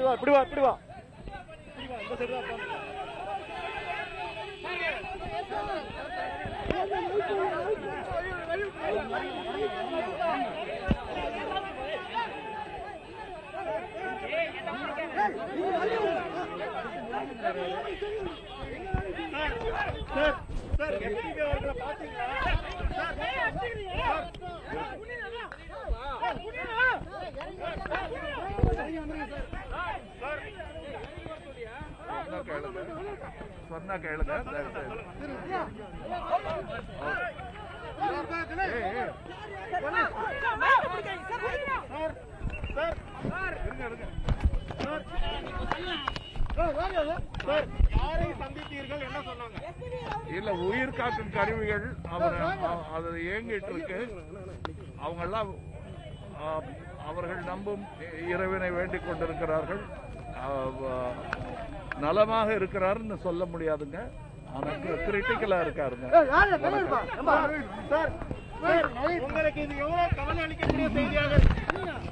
வா இப்படி வா இப்படி வா இப்படி வா இந்த சைடு தான் உட்காந்து சார் சார் எஸ்பிபி அவர்களை பாத்தீங்களா சொன்னா கேளுங்க சொன்னா கேளுங்க தயவு செய்து. ஏய், ஏய், சார் சார் இருங்க இருங்க சார் சார் யாரை சந்தித்தீர்கள் என்ன சொன்னாங்க இல்ல உயிர் காக்கும் கருவிகள் அவர் அ- அது இயங்கிட்டு இருக்கு அவங்கெல்லாம் ஆ, அவர்கள் நம்பும் இறைவனை வேண்டிக் கொண்டிருக்கிறார்கள் ஆ, வ- நலமாக இருக்கிறாருன்னு சொல்ல முடியாதுங்க ஆனா கிரிட்டிக்கலா இருக்காருங்க சார் சார் உங்களுக்கு இது எவ்வளவு கவலை அளிக்கக்கூடிய செய்தியாக இருக்கு?